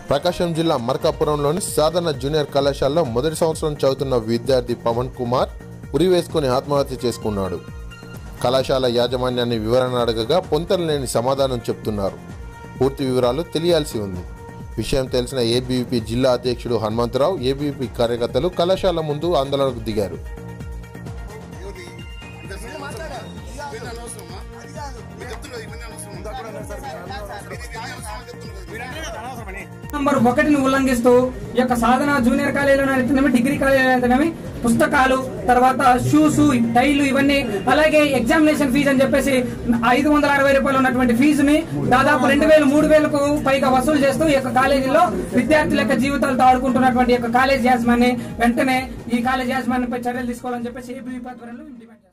ప్రకాశం జిల్లా మర్కాపురంలోని సాధారణ జూనియర్ కళాశాలలో మొదటి సంవత్సరం చదువుతున్న విద్యార్థి పవన్ కుమార్ ఉరి వేసుకుని ఆత్మహత్య చేసుకున్నాడు కళాశాల యాజమాన్యాన్ని వివరణ అడగగా పొంతనలేని సమాధానం చెప్తున్నారు పూర్తి వివరాలు తెలియాల్సి ఉంది విషయం తెలిసిన ఏబీవీపీ జిల్లా అధ్యక్షుడు హనుమంతరావు ఏబీవీపీ కార్యకర్తలు కళాశాల ముందు ఆందోళనకు దిగారు నంబర్ ఒకటిని ఉల్లంఘిస్తూ ఈ యొక్క సాధన జూనియర్ కాలేజీలో అయితేనేమి డిగ్రీ కాలేజీలో అయితేనేమి పుస్తకాలు తర్వాత షూస్ టైలు ఇవన్నీ అలాగే ఎగ్జామినేషన్ ఫీజు అని చెప్పేసి ఐదు వందల అరవై రూపాయలు ఉన్నటువంటి ఫీజుని దాదాపు రెండు వేలు మూడు వేలకు పైగా వసూలు చేస్తూ ఈ యొక్క కాలేజీలో విద్యార్థుల యొక్క జీవితాలతో ఆడుకుంటున్నటువంటి ఈ యొక్క కాలేజ్ యాజమాన్యం వెంటనే ఈ కాలేజ్ యాజమాన్యంపై చర్యలు తీసుకోవాలని చెప్పేసి ఏబీవీ ఆధ్వర్యంలో డిమాండ్ చేస్తున్నాం.